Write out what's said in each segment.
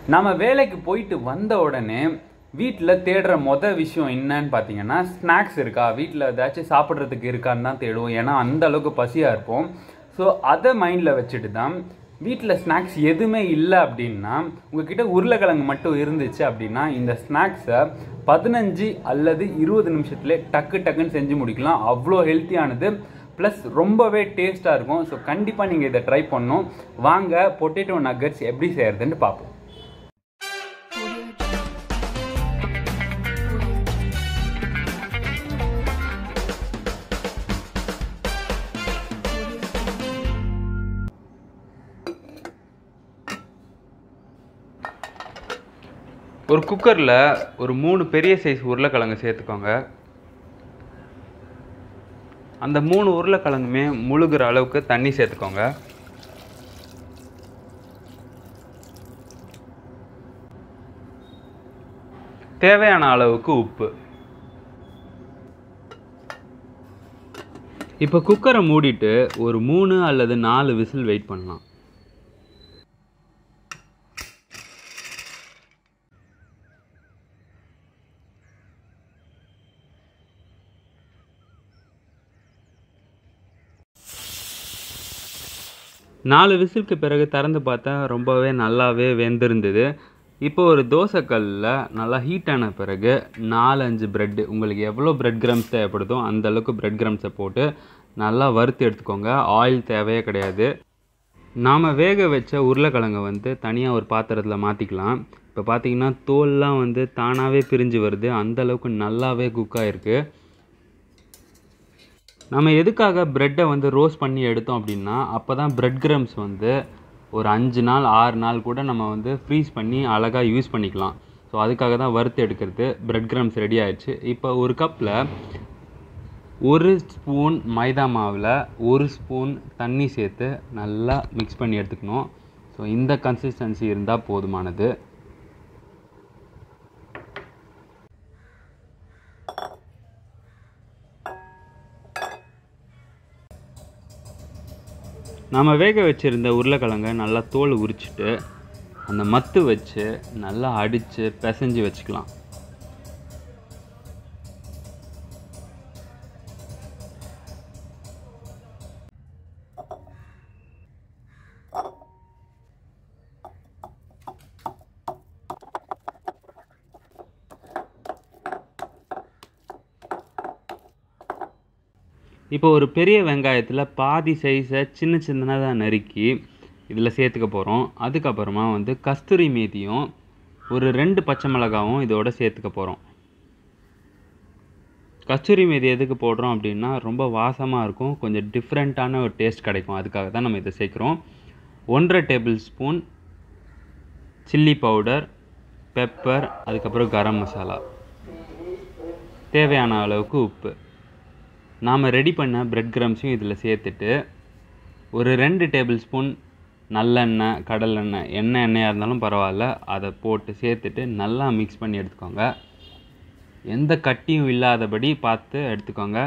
நம்ம வேலைக்கு போயிட்டு வந்த உடனே வீட்டில் தேடுற மொத விஷயம் என்னன்னு பார்த்தீங்கன்னா ஸ்நாக்ஸ் இருக்கா வீட்டில் ஏதாச்சும் சாப்பிட்றதுக்கு இருக்கான்னு தான் தேடுவோம் ஏன்னா அந்த அளவுக்கு பசியாக இருப்போம் ஸோ அதை மைண்டில் வச்சுட்டு தான் வீட்டில் ஸ்நாக்ஸ் எதுவுமே இல்லை அப்படின்னா உங்ககிட்ட உருளைக்கிழங்கு மட்டும் இருந்துச்சு அப்படின்னா இந்த ஸ்நாக்ஸை பதினஞ்சு அல்லது இருபது நிமிஷத்துல டக்கு டக்குன்னு செஞ்சு முடிக்கலாம் அவ்வளோ ஹெல்த்தியானது ப்ளஸ் ரொம்பவே டேஸ்ட்டாக இருக்கும் ஸோ கண்டிப்பாக நீங்கள் இதை ட்ரை பண்ணணும் வாங்க பொட்டேட்டோ நக்கட்ஸ் எப்படி செய்யறதுன்னு பார்ப்போம் ஒரு குக்கரில் ஒரு மூணு பெரிய சைஸ் உருளைக்கிழங்கு சேர்த்துக்கோங்க அந்த மூணு உருளைக்கிழங்குமே முழுகிற அளவுக்கு தண்ணி சேர்த்துக்கோங்க தேவையான அளவுக்கு உப்பு இப்போ குக்கரை மூடிட்டு ஒரு மூணு அல்லது நாலு விசில் வெயிட் பண்ணலாம் நாலு விசிலுக்கு பிறகு திறந்து பார்த்தா ரொம்பவே நல்லாவே வெந்திருந்தது இப்போ ஒரு தோசைக்கல்லில் நல்லா ஹீட் ஆன பிறகு நாலஞ்சு ப்ரெட்டு உங்களுக்கு எவ்வளோ பிரெட் கிரம்ஸ் தேவைப்படுதோ அந்த அளவுக்கு பிரெட் கிரம்ஸை போட்டு நல்லா வறுத்து எடுத்துக்கோங்க ஆயில் தேவையே கிடையாது நாம் வேக வச்ச உருளைக்கிழங்கை வந்து தனியாக ஒரு பாத்திரத்தில் மாற்றிக்கலாம் இப்போ பார்த்தீங்கன்னா தோல்லாம் வந்து தானாகவே பிரிஞ்சு வருது அந்த அளவுக்கு நல்லாவே குக் ஆகிருக்கு நம்ம எதுக்காக ப்ரெட்டை வந்து ரோஸ்ட் பண்ணி எடுத்தோம் அப்படின்னா அப்போ தான் ப்ரெட் கிரம்ஸ் வந்து ஒரு அஞ்சு நாள் ஆறு நாள் கூட நம்ம வந்து ஃப்ரீஸ் பண்ணி அழகாக யூஸ் பண்ணிக்கலாம் ஸோ அதுக்காக தான் வறுத்து எடுக்கிறது ப்ரெட் கிரம்ஸ் ரெடி ஆயிடுச்சு இப்போ ஒரு கப்பில் ஒரு ஸ்பூன் மைதா மாவில் ஒரு ஸ்பூன் தண்ணி சேர்த்து நல்லா மிக்ஸ் பண்ணி எடுத்துக்கணும் ஸோ இந்த கன்சிஸ்டன்சி இருந்தால் போதுமானது நம்ம வேக வச்சுருந்த உருளைக்கிழங்கை நல்லா தோல் உரிச்சிட்டு அந்த மத்து வச்சு நல்லா அடித்து பிசைஞ்சு வச்சுக்கலாம் இப்போ ஒரு பெரிய வெங்காயத்தில் பாதி சைஸை சின்ன சின்னதாக நறுக்கி இதில் சேர்த்துக்க போகிறோம் அதுக்கப்புறமா வந்து கஸ்தூரி மேத்தியும் ஒரு ரெண்டு பச்சை மிளகாவும் இதோட சேர்த்துக்க போகிறோம் கஸ்தூரி மேதி எதுக்கு போடுறோம் அப்படின்னா ரொம்ப வாசமாக இருக்கும் கொஞ்சம் டிஃப்ரெண்ட்டான ஒரு டேஸ்ட் கிடைக்கும் அதுக்காக தான் நம்ம இதை சேர்க்குறோம் ஒன்றரை tablespoon chilli powder pepper அதுக்கப்புறம் கரம் மசாலா தேவையான அளவுக்கு உப்பு நாம் ரெடி பண்ண பிரெட் கிரம்ஸையும் இதில் சேர்த்துட்டு ஒரு ரெண்டு டேபிள் ஸ்பூன் நல்லெண்ணெய் கடலெண்ணெய் எண்ணெய் எண்ணெயாக இருந்தாலும் பரவாயில்ல அதை போட்டு சேர்த்துட்டு நல்லா மிக்ஸ் பண்ணி எடுத்துக்கோங்க எந்த கட்டியும் இல்லாதபடி பார்த்து எடுத்துக்கோங்க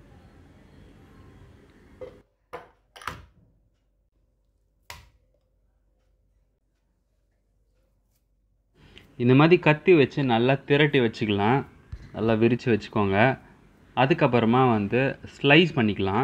இந்த மாதிரி கத்தி வச்சு நல்லா திரட்டி வச்சுக்கலாம் நல்லா விரித்து வச்சுக்கோங்க அதுக்கப்புறமா வந்து ஸ்லைஸ் பண்ணிக்கலாம்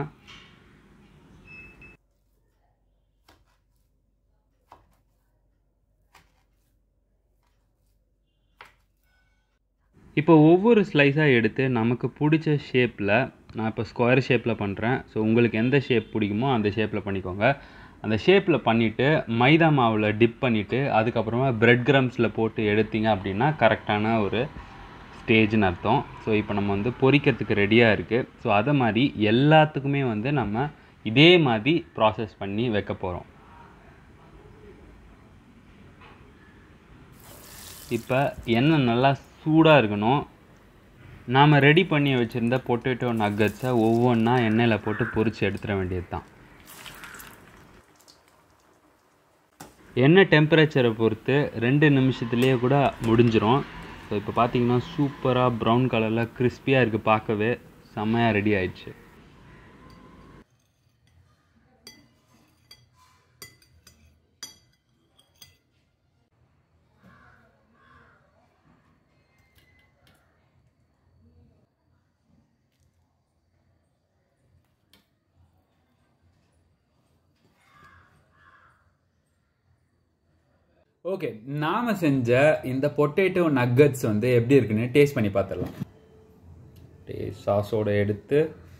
இப்போ ஒவ்வொரு ஸ்லைஸாக எடுத்து நமக்கு பிடிச்ச ஷேப்பில் நான் இப்போ ஸ்கொயர் ஷேப்பில் பண்ணுறேன் ஸோ உங்களுக்கு எந்த ஷேப் பிடிக்குமோ அந்த ஷேப்பில் பண்ணிக்கோங்க அந்த ஷேப்பில் பண்ணிவிட்டு மைதா மாவில் டிப் பண்ணிவிட்டு அதுக்கப்புறமா பிரெட் கிரம்ஸில் போட்டு எடுத்தீங்க அப்படின்னா கரெக்டான ஒரு ஸ்டேஜ்னு அர்த்தம் ஸோ இப்போ நம்ம வந்து பொரிக்கிறதுக்கு ரெடியாக இருக்குது ஸோ அதை மாதிரி எல்லாத்துக்குமே வந்து நம்ம இதே மாதிரி ப்ராசஸ் பண்ணி வைக்க போகிறோம் இப்போ எண்ணெய் நல்லா சூடாக இருக்கணும் நாம் ரெடி பண்ணி வச்சுருந்த பொட்டேட்டோ நக்கட்ஸை ஒவ்வொன்றா எண்ணெயில் போட்டு பொரித்து எடுத்துட வேண்டியது தான் எண்ணெய் டெம்பரேச்சரை பொறுத்து ரெண்டு நிமிஷத்துலேயே கூட முடிஞ்சிரும் ஸோ இப்போ பார்த்தீங்கன்னா சூப்பராக ப்ரௌன் கலரில் கிறிஸ்பியாக இருக்குது பார்க்கவே செம்மையாக ரெடி ஆயிடுச்சு ஓகே நாம செஞ்ச இந்த பொட்டேட்டோ நக்கட்ஸ் வந்து எப்படி இருக்குன்னு டேஸ்ட் பண்ணி பார்த்துடலாம் டேஸ்ட் சாஸோட எடுத்து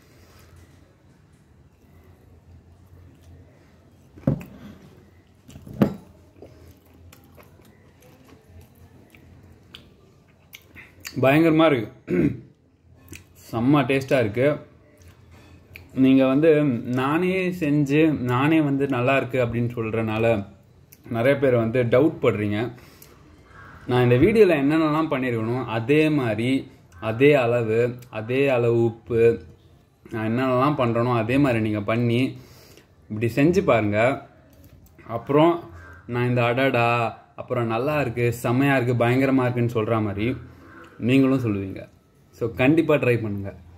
பயங்கரமாக இருக்கு செம்ம டேஸ்ட்டாக இருக்குது நீங்கள் வந்து நானே செஞ்சு நானே வந்து நல்லா இருக்கு அப்படின்னு சொல்கிறனால நிறைய பேர் வந்து டவுட் படுறீங்க நான் இந்த வீடியோவில் என்னென்னலாம் பண்ணியிருக்கணும் அதே மாதிரி அதே அளவு அதே அளவு உப்பு நான் என்னென்னலாம் பண்ணுறனோ அதே மாதிரி நீங்கள் பண்ணி இப்படி செஞ்சு பாருங்கள் அப்புறம் நான் இந்த அடடா அப்புறம் நல்லா இருக்குது செம்மையாக இருக்குது பயங்கரமாக இருக்குன்னு சொல்கிற மாதிரி நீங்களும் சொல்லுவீங்க ஸோ கண்டிப்பாக ட்ரை பண்ணுங்கள்